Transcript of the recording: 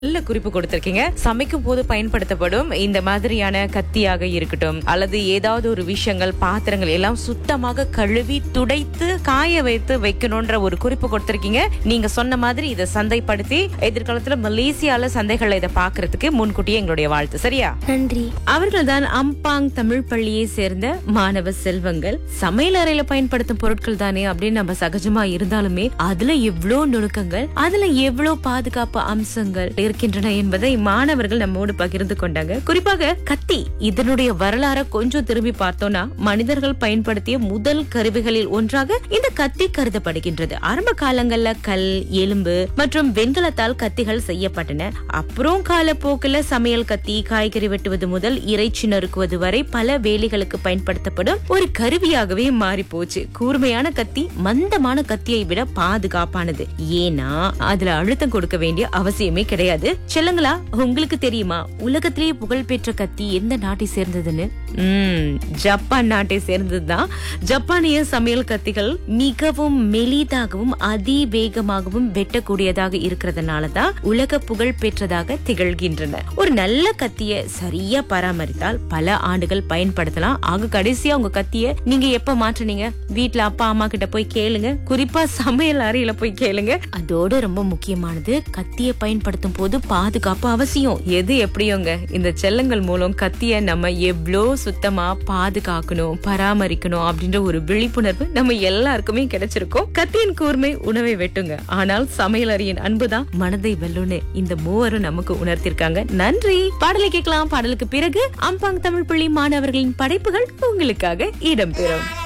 நல்ல குறிப்பு கொடுத்திருக்கீங்க சமைக்கும் போது பயன்படுத்தப்படும் இந்த மாதிரியான கத்தியாக இருக்கட்டும் அல்லது ஏதாவது ஒரு விஷயங்கள் பாத்திரங்கள் எல்லாம் சுத்தமாக கழுவி துடைத்து காய வைத்து வைக்கணும்ன்ற ஒரு குறிப்பு கொடுத்திருக்கீங்க நீங்க சொன்ன மாதிரி இதை சந்தைப்படுத்தி எதிர்காலத்துல மலேசியால சந்தைகள்ல இதை பாக்குறதுக்கு முன்கூட்டியே எங்களுடைய வாழ்த்து சரியா நன்றி அவர்கள்தான் அம்பாங் தமிழ் பள்ளியை சேர்ந்த மாணவ செல்வங்கள் சமையல் அறையில பயன்படுத்தும் பொருட்கள் தானே அப்படின்னு நம்ம சகஜமா இருந்தாலுமே அதுல எவ்வளவு நுணுக்கங்கள் அதுல எவ்வளவு பாதுகாப்பு அம்சங்கள் இருக்கின்றன என்பதை மாணவர்கள் நம்மோடு பகிர்ந்து கொண்டாங்க குறிப்பாக கத்தி இதனுடைய வரலாற கொஞ்சம் திரும்பி பார்த்தோம்னா மனிதர்கள் பயன்படுத்திய முதல் கருவிகளில் ஒன்றாக இந்த கத்தி கருதப்படுகின்றது ஆரம்ப காலங்கள்ல கல் எலும்பு மற்றும் வெண்கலத்தால் கத்திகள் செய்யப்பட்டன அப்புறம் காலப்போக்குல சமையல் கத்தி காய்கறி வெட்டுவது முதல் இறைச்சி நறுக்குவது வரை பல வேலைகளுக்கு பயன்படுத்தப்படும் ஒரு கருவியாகவே மாறி போச்சு கூர்மையான கத்தி மந்தமான கத்தியை விட பாதுகாப்பானது ஏன்னா அதுல அழுத்தம் கொடுக்க வேண்டிய அவசியமே கிடையாது செல்லுங்களா உங்களுக்கு தெரியுமா உலகத்திலேயே புகழ்பெற்ற கத்தி எந்த நாட்டை சேர்ந்ததுன்னு உம் ஜப்பான் நாட்டை சேர்ந்ததுதான் ஜப்பானிய சமையல் கத்திகள் மிகவும் மெலிதாகவும் அதிவேகமாகவும் வெட்டக்கூடியதாக இருக்கிறதுனாலதான் உலக புகழ் பெற்றதாக திகழ்கின்றன ஒரு நல்ல கத்திய சரியா பராமரித்தால் பல ஆண்டுகள் பயன்படுத்தலாம் ஆக கடைசியா உங்க கத்திய நீங்க எப்ப மாற்றுனீங்க வீட்ல அப்பா அம்மா கிட்ட போய் கேளுங்க குறிப்பா சமையல் அறையில போய் கேளுங்க அதோட ரொம்ப முக்கியமானது கத்திய பயன்படுத்தும் போது பாதுகாப்பு அவசியம் எது எப்படியோங்க இந்த செல்லங்கள் மூலம் கத்திய நம்ம எவ்வளோ சுத்தமா பாதுகாக்கணும் பராமரிக்கணும் அப்படின்ற ஒரு விழிப்புணர்வு நம்ம எல்லாருக்குமே கிடைச்சிருக்கும் கத்தியின் கூர்மை உணவை வெட்டுங்க ஆனால் சமையல் அறையின் அன்புதான் மனதை வெல்லுன்னு இந்த மூவரும் நமக்கு உணர்த்திருக்காங்க நன்றி பாடலை கேட்கலாம் பாடலுக்கு பிறகு அம்பாங் தமிழ் பள்ளி மாணவர்களின் படைப்புகள் உங்களுக்காக இடம்பெறும்